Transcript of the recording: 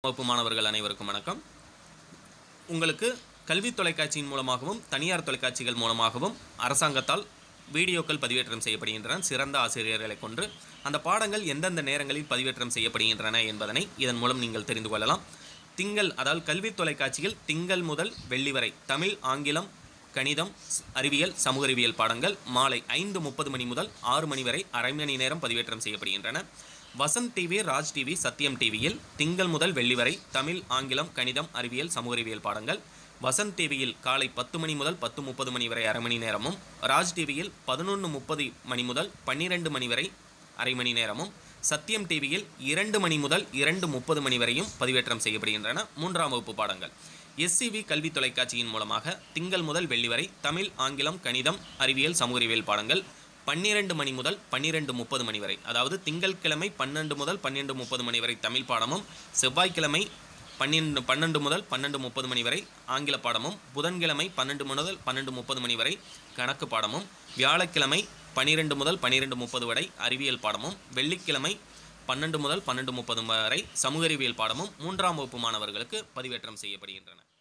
வகுப்பு மாணவர்கள் அனைவருக்கும் வணக்கம் உங்களுக்கு கல்வி தொலைக்காட்சியின் மூலமாகவும் தனியார் தொலைக்காட்சிகள் மூலமாகவும் அரசாங்கத்தால் வீடியோக்கள் பதிவேற்றம் செய்யப்படுகின்றன சிறந்த ஆசிரியர்களை கொண்டு அந்த பாடங்கள் எந்தெந்த நேரங்களில் பதிவேற்றம் செய்யப்படுகின்றன என்பதனை இதன் மூலம் நீங்கள் தெரிந்து கொள்ளலாம் திங்கள் அதாவது கல்வி தொலைக்காட்சியில் திங்கள் முதல் வெள்ளி வரை தமிழ் ஆங்கிலம் கணிதம் ஸ்- அறிவியல் சமூக அறிவியல் பாடங்கள் மாலை ஐந்து முப்பது மணி முதல் ஆறு மணி வரை அரை மணி நேரம் பதிவேற்றம் செய்யப்படுகின்றன வசந்த் டிவி ராஜ் டிவி சத்யம் டிவியில் திங்கள் முதல் வெள்ளி வரை தமிழ் ஆங்கிலம் கணிதம் அறிவியல் சமூக அறிவியல் பாடங்கள் வசந்த் டிவியில் காலை பத்து மணி முதல் பத்து முப்பது மணி வரை அரை மணி நேரமும் ராஜ் டிவியில் பதினொன்று முப்பது மணி முதல் பன்னிரெண்டு மணி வரை அரை மணி நேரமும் சத்யம் டிவியில் இரண்டு மணி முதல் இரண்டு முப்பது மணி வரையும் பதிவேற்றம் செய்யப்படுகின்றன மூன்றாம் வகுப்பு பாடங்கள் எஸ்சிவி கல்வி தொலைக்காட்சியின் மூலமாக திங்கள் முதல் வெள்ளி வரை தமிழ் ஆங்கிலம் கணிதம் அறிவியல் சமூக அறிவியல் பாடங்கள் பன்னிரண்டு மணி முதல் பன்னிரெண்டு முப்பது மணி வரை அதாவது திங்கட்கிழமை பன்னெண்டு முதல் பன்னெண்டு முப்பது மணி வரை தமிழ் பாடமும் செவ்வாய்க்கிழமை பன்னிரெண்டு பன்னெண்டு முதல் பன்னெண்டு முப்பது மணி வரை ஆங்கில பாடமும் புதன்கிழமை பன்னெண்டு முதல் பன்னெண்டு முப்பது மணி வரை கணக்கு பாடமும் வியாழக்கிழமை பன்னிரெண்டு முதல் பன்னிரெண்டு முப்பது வரை அறிவியல் பாடமும் வெள்ளிக்கிழமை பன்னெண்டு முதல் பன்னெண்டு முப்பது வரை சமூக அறிவியல் பாடமும் மூன்றாம் வகுப்பு மாணவர்களுக்கு பதிவேற்றம் செய்யப்படுகின்றன